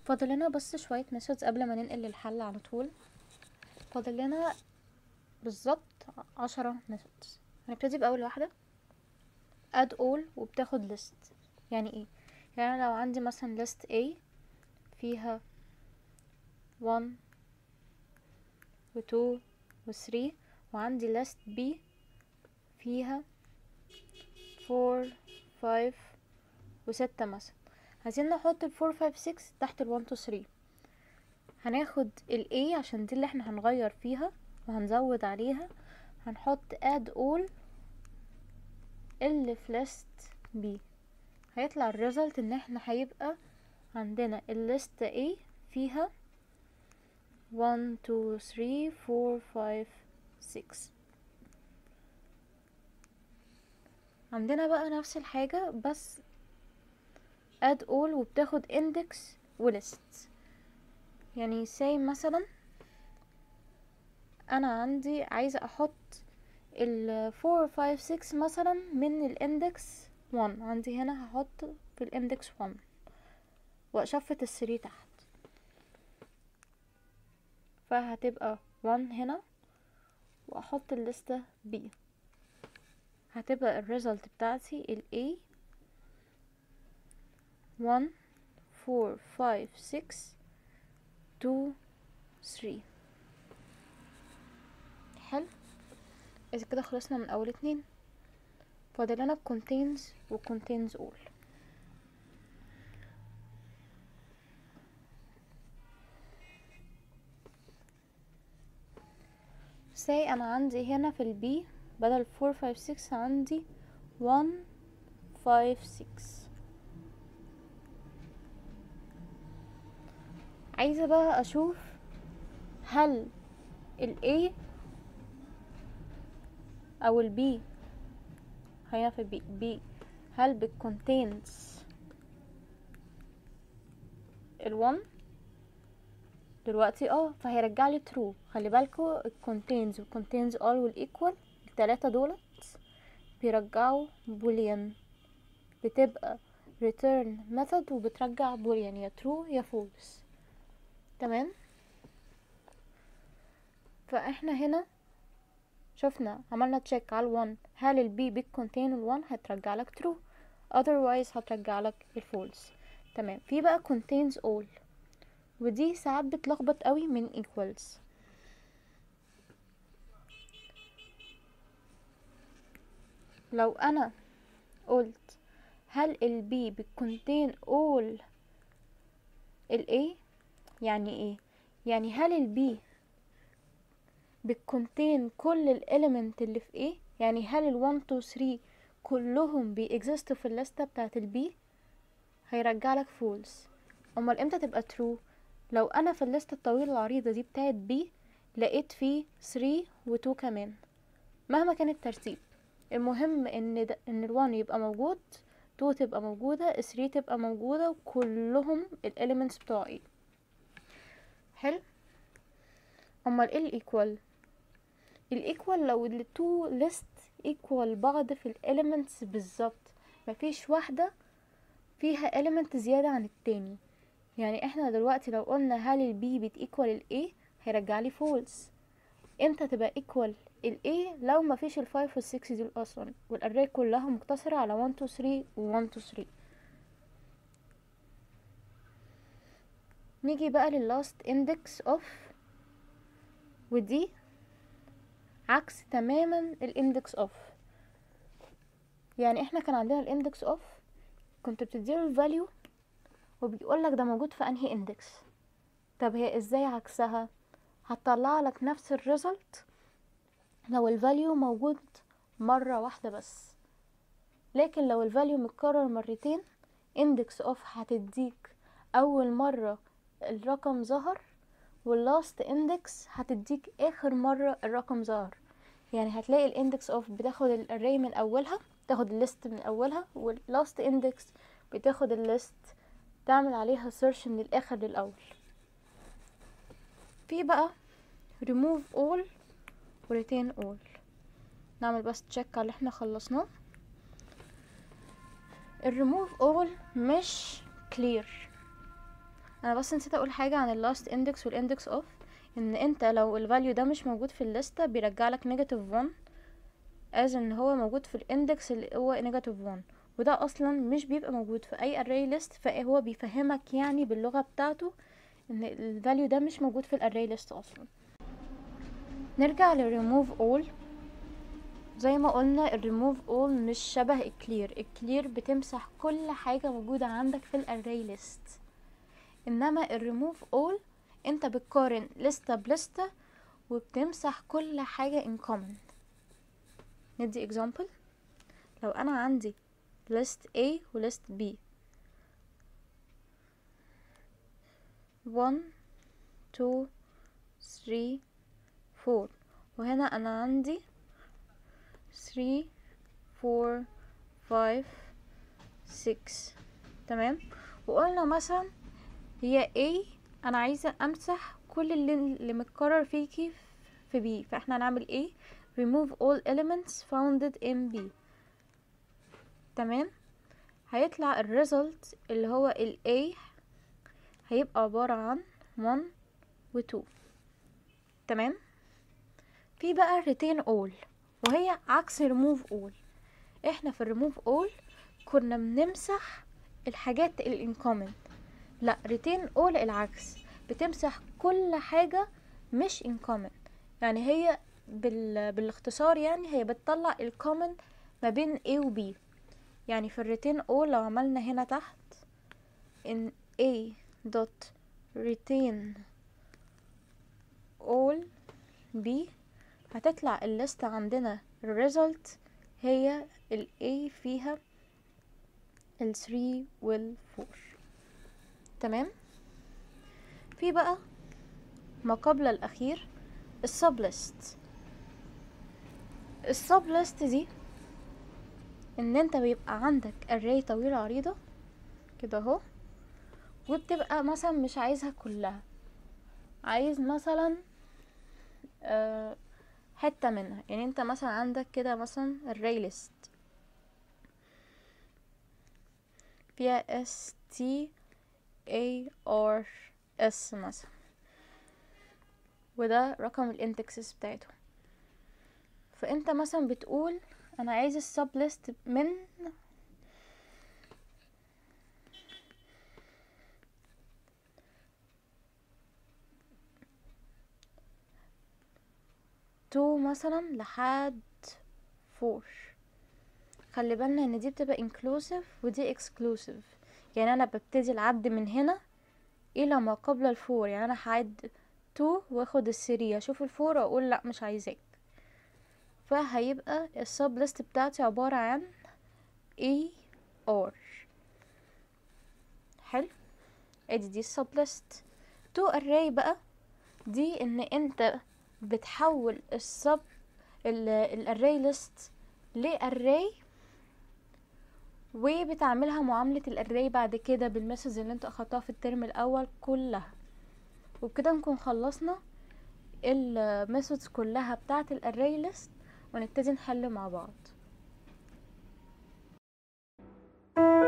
فاضل لنا بس شوية ميثودز قبل ما ننقل للحل على طول فاضل لنا بالظبط عشرة ميثودز هنبتدي بأول واحدة add all وبتاخد list يعني ايه يعني لو عندي مثلا list A فيها one و two و three وعندي list B فيها four five وستة مثلا عايزين نحط ال four five six تحت ال one two three هناخد ال A عشان دي اللي احنا هنغير فيها وهنزود عليها هنحط add all اللي في list B هيطلع الريزلت ان احنا هيبقى عندنا الليست A فيها one two three four five six عندنا بقى نفس الحاجة بس add all وبتاخد index و list يعني say مثلا انا عندي عايزة احط ال 4 5 6 مثلا من الاندكس 1 عندي هنا هحط في الاندكس 1 واشفت الثري تحت فهتبقى 1 هنا واحط الليستة B هتبقى الريزلت بتاعتي ال A 1 4 5 6 2 3 حلو اذا كده خلصنا من اول اتنين فاضل لنا contains و contains all say انا عندي هنا في البي بدل 4 5 6 عندي 1 5 6 عايزة بقى اشوف هل ال A او ال B خلينا في B B هل بت contains ال 1 دلوقتي اه فهيرجع لي true خلي بالكوا ال contains وال contains all وال equal التلاتة دولت بيرجعوا boolean بتبقى return method وبترجع boolean يا true يا false تمام فاحنا هنا شفنا عملنا تشيك على ال1 هل البي بيك contain ال1 هترجع لك true otherwise هترجع لك الفولس تمام في بقى contains all ودي ساعات بتلخبط قوي من equals لو انا قلت هل البي بتcontain all ال A يعني ايه يعني هل البي بتcontain كل الاليمنت اللي في ايه يعني هل ال 1 2 3 كلهم بيexistوا في الليسته بتاعت البي هيرجع لك فولس امال امتى تبقى true لو انا في الليسته الطويله العريضه دي بتاعت بي لقيت فيه 3 و 2 كمان مهما كان الترتيب المهم ان ده ان ال 1 يبقى موجود 2 تبقى موجوده 3 تبقى موجوده وكلهم الاليمنتس بتوع ايه حلو امال ايه الايكوال الايكوال لو التو ليست ايكوال بعض في الاليمنتس بالظبط مفيش واحده فيها element زياده عن التاني يعني احنا دلوقتي لو قلنا هل البي بتيكوال الاي هيرجع لي فولس امتى تبقى ايكوال الاي لو مفيش الفايف والسكس دول اصلا والاري كلها مقتصره على 1 2 3 و 1 2 3 نيجي بقى للاست اندكس اوف ودي عكس تماما الاندكس اوف يعني احنا كان عندنا الاندكس اوف كنت بتديله الفاليو وبيقول لك ده موجود في انهي اندكس طب هي ازاي عكسها هتطلع لك نفس الريزلت لو الفاليو موجود مرة واحدة بس لكن لو الفاليو متكرر مرتين اندكس اوف هتديك اول مرة الرقم ظهر واللاست اندكس هتديك اخر مرة الرقم ظهر يعني هتلاقي الاندكس اوف بتاخد الاري من اولها تاخد الليست من اولها واللاست اندكس بتاخد الليست تعمل عليها سيرش من الاخر للاول في بقى remove all و retain all نعمل بس تشيك على اللي احنا خلصناه ال remove all مش clear انا بس نسيت اقول حاجه عن اللاست اندكس والاندكس اوف ان انت لو الفاليو ده مش موجود في الليسته بيرجع لك نيجاتيف 1 از ان هو موجود في الاندكس اللي هو نيجاتيف 1 وده اصلا مش بيبقى موجود في اي array list فهو بيفهمك يعني باللغه بتاعته ان الفاليو ده مش موجود في الاري list اصلا نرجع للريموف all زي ما قلنا الريموف all مش شبه الكلير الكلير بتمسح كل حاجة موجودة عندك في الاري list انما الريموف all انت بتقارن لستة بلستة وبتمسح كل حاجة in common ندي example لو انا عندي list A و list B one two three four وهنا انا عندي three four five six تمام وقلنا مثلا هي A انا عايزة امسح كل اللي, اللي متكرر فيكي في B فاحنا هنعمل A remove all elements founded in B تمام هيطلع الريزلت اللي هو ال A هيبقى عبارة عن 1 و 2 تمام في بقى retain all وهي عكس remove all احنا في remove all كنا بنمسح الحاجات الانكومن لا retain all العكس بتمسح كل حاجة مش انكومن يعني هي بال... بالاختصار يعني هي بتطلع الكومن ما بين A و B يعني في الريتين all لو عملنا هنا تحت in A dot retain all B هتطلع الليست عندنا result هي ال A فيها ال 3 وال 4 تمام في بقى ما قبل الأخير السب ليست السب ليست دي ان انت بيبقى عندك array طويلة عريضة كده اهو وبتبقى مثلا مش عايزها كلها عايز مثلا آه حتة منها يعني انت مثلا عندك كده مثلا array list فيها s t a r s مثلا وده رقم الاندكسز بتاعتهم فانت مثلا بتقول انا عايز السب ليست من تو مثلا لحد فور خلي بالنا ان دي بتبقى inclusive ودي exclusive يعني انا ببتدي العد من هنا الى ما قبل الفور يعني انا هعد تو واخد الثري اشوف الفور واقول لا مش عايزاك فهيبقى السب ليست بتاعتي عبارة عن اي ار حلو ادي دي السب ليست تو array بقى دي ان انت بتحول السب الاري ليست لاري وبتعملها معاملة الاري بعد كده بالميثودز اللي انت اخدتها في الترم الاول كلها وبكده نكون خلصنا الميثودز كلها بتاعة الاري ليست ونبتدي نحل مع بعض